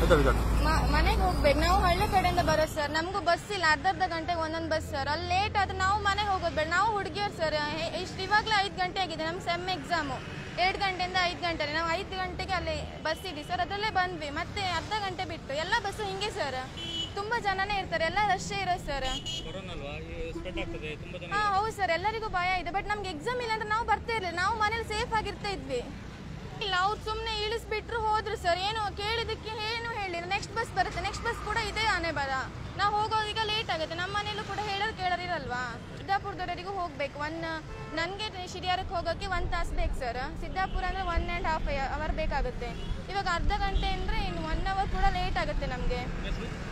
ಮಾತಾಡಿ ಮನೆಗೆ ಹೋಗ್ಬೇಕು ನಾವು ಹಳ್ಳಿ ಕಡೆಯಿಂದ ಬರೋದು ಸರ್ ನಮಗೂ ಬಸ್ ಇಲ್ಲ ಅರ್ಧ ಅರ್ಧ ಗಂಟೆಗೆ ಒಂದೊಂದು ಬಸ್ ಸರ್ ಅಲ್ಲಿ ಲೇಟ್ ಆದ್ರೆ ನಾವು ಮನೆಗೆ ಹೋಗೋದು ಬೇಡ ನಾವು ಹುಡುಗಿಯರು ಸರ್ ಇಷ್ಟು ಇವಾಗಲೇ ಐದು ಗಂಟೆ ಆಗಿದೆ ನಮ್ಮ ಸೆಮ್ ಎಕ್ಸಾಮು ಎರಡು ಗಂಟೆಯಿಂದ ಐದು ಗಂಟೆ ನಾವು ಐದು ಗಂಟೆಗೆ ಅಲ್ಲಿ ಬಸ್ ಇದೆ ಸರ್ ಅದರಲ್ಲೇ ಬಂದ್ವಿ ಮತ್ತೆ ಅರ್ಧ ಗಂಟೆ ಬಿಟ್ಟು ಎಲ್ಲ ಬಸ್ಸು ಹಿಂಗೆ ಸರ್ ತುಂಬ ಜನನೇ ಇರ್ತಾರೆ ಎಲ್ಲ ರಶ್ಶೇ ಇರೋದು ಸರ್ ಕೊರೋನಾ ಅಲ್ವಾ ಸ್ಪ್ರೆಡ್ ಆಗ್ತದೆ ತುಂಬಾ ಜನ ಹಾ ಹೌದು ಸರ್ ಎಲ್ಲರಿಗೂ ಭಯ ಇದೆ ಬಟ್ ನಮ್ಗೆ ಎಕ್ಸಾಮ್ ಇಲ್ಲ ಅಂದ್ರೆ ನಾವು ಬರ್ತಾ ಇರಲಿಲ್ಲ ನಾವು ಮನೇಲಿ ಸೇಫ್ ಆಗಿರ್ತಾ ಇದ್ವಿ ಇಲ್ಲ ಅವ್ರು ಸುಮ್ಮನೆ ಇಳಿಸ್ಬಿಟ್ರು ಹೋದ್ರು ಸರ್ ಏನು ಕೇಳಿದಕ್ಕೆ ಏನು ಹೇಳಿಲ್ಲ ನೆಕ್ಸ್ಟ್ ಬಸ್ ಬರುತ್ತೆ ನೆಕ್ಸ್ಟ್ ಬಸ್ ಕೂಡ ಇದೇ ಆನೆ ಬರ ನಾವು ಹೋಗೋದೀಗ ಲೇಟ್ ಆಗುತ್ತೆ ನಮ್ಮ ಮನೇಲೂ ಕೂಡ ಹೇಳೋರು ಕೇಳೋರಿರಲ್ವಾ ಸಿದ್ದಾಪುರದವರೆಗೂ ಹೋಗ್ಬೇಕು ಒನ್ ನನಗೆ ಶಿರಿಯಾರಕ್ಕೆ ಹೋಗೋಕ್ಕೆ ಒಂದು ತಾಸು ಬೇಕು ಸರ್ ಸಿದ್ದಾಪುರ ಅಂದರೆ ಒನ್ ಆ್ಯಂಡ್ ಹಾಫ್ ಅವರ್ ಬೇಕಾಗುತ್ತೆ ಇವಾಗ ಅರ್ಧ ಗಂಟೆ ಅಂದರೆ ಇನ್ನು ಒನ್ ಅವರ್ ಕೂಡ ಲೇಟ್ ಆಗುತ್ತೆ ನಮಗೆ